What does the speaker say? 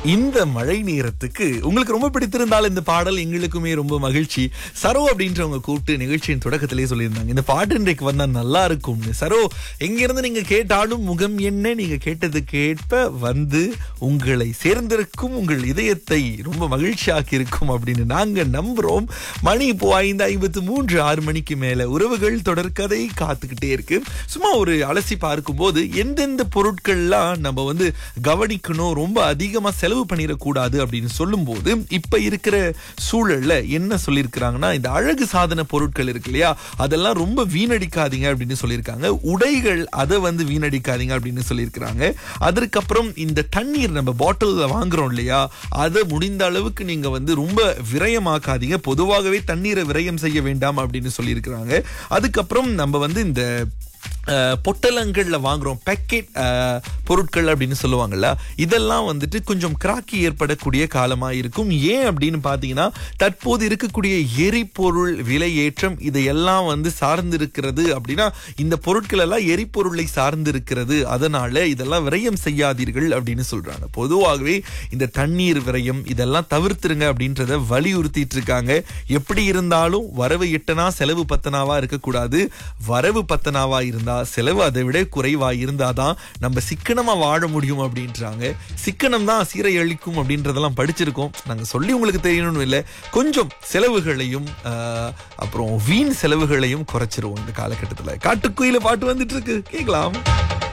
இந்த மழை நேரத்துக்கு உங்களுக்கு ரொம்ப பிடித்திருந்தால் இந்த பாடல் எங்களுக்குமே ரொம்ப மகிழ்ச்சி சரோ அப்படின்றவங்க கூப்பிட்டு நிகழ்ச்சியின் தொடக்கத்திலே சொல்லியிருந்தாங்க இந்த பாட்டு இன்றைக்கு வந்தா நல்லா இருக்கும்னு சரோ எங்கிருந்து நீங்க கேட்டாலும் முகம் என்ன நீங்க கேட்டதுக்கு ஏற்ப வந்து உங்களை சேர்ந்திருக்கும் உங்கள் இதயத்தை ரொம்ப மகிழ்ச்சியாக்கி இருக்கும் அப்படின்னு நாங்க நம்புறோம் மணி இப்போ ஐந்து ஐம்பத்து மூன்று ஆறு மணிக்கு மேல உறவுகள் தொடர்கதை காத்துக்கிட்டே இருக்கு சும்மா ஒரு அலசி பார்க்கும்போது எந்தெந்த பொருட்கள்லாம் நம்ம வந்து கவனிக்கணும் ரொம்ப அதிகமா செலவு பண்ணிடக்கூடாது அப்படின்னு சொல்லும்போது இப்ப இருக்கிற சூழல்ல என்ன சொல்லியிருக்கிறாங்கன்னா இந்த அழகு சாதன பொருட்கள் இருக்கு இல்லையா அதெல்லாம் ரொம்ப வீணடிக்காதீங்க அப்படின்னு சொல்லியிருக்காங்க உடைகள் அதை வந்து வீணடிக்காதீங்க அப்படின்னு சொல்லியிருக்கிறாங்க அதற்கப்புறம் இந்த தண்ணீர் நம்ம பாட்டில்ல வாங்குறோம் இல்லையா அதை முடிந்த அளவுக்கு நீங்க வந்து ரொம்ப விரயமாக்காதீங்க பொதுவாகவே தண்ணீரை விரயம் செய்ய வேண்டாம் அப்படின்னு சொல்லியிருக்கிறாங்க அதுக்கப்புறம் நம்ம வந்து இந்த அஹ், பொட்டலங்கள்ல வாங்குறோம் பேக்கெட் பொருட்கள் அப்படின்னு சொல்லுவாங்கல்ல இதெல்லாம் வந்துட்டு கொஞ்சம் கிராக்கி ஏற்படக்கூடிய காலமா இருக்கும் ஏன் அப்படின்னு பாத்தீங்கன்னா தற்போது இருக்கக்கூடிய எரிபொருள் விலை ஏற்றம் இதையெல்லாம் வந்து சார்ந்து இருக்கிறது அப்படின்னா இந்த பொருட்கள் எல்லாம் எரிபொருளை சார்ந்து இருக்கிறது அதனால இதெல்லாம் விரயம் செய்யாதீர்கள் அப்படின்னு சொல்றாங்க பொதுவாகவே இந்த தண்ணீர் விரயம் இதெல்லாம் தவிர்த்துருங்க அப்படின்றத வலியுறுத்திட்டு இருக்காங்க எப்படி இருந்தாலும் வரவு எட்டனா செலவு பத்தனாவா இருக்கக்கூடாது வரவு பத்தனாவா இருந்தா செலவு அதை விட குறைவா இருந்தாதான் நம்ம சிக்கனமா வாழ முடியும் அப்படின்றாங்க சிக்கனம் தான் சீரை அளிக்கும் அப்படின்றதெல்லாம் படிச்சிருக்கோம் நாங்க சொல்லி உங்களுக்கு தெரியணும்னு இல்லை கொஞ்சம் செலவுகளையும் ஆஹ், அப்புறம் வீண் செலவுகளையும் குறைச்சிருவோம் இந்த காலகட்டத்துல காட்டுக்குயில பாட்டு வந்துட்டு இருக்கு கேட்கலாம்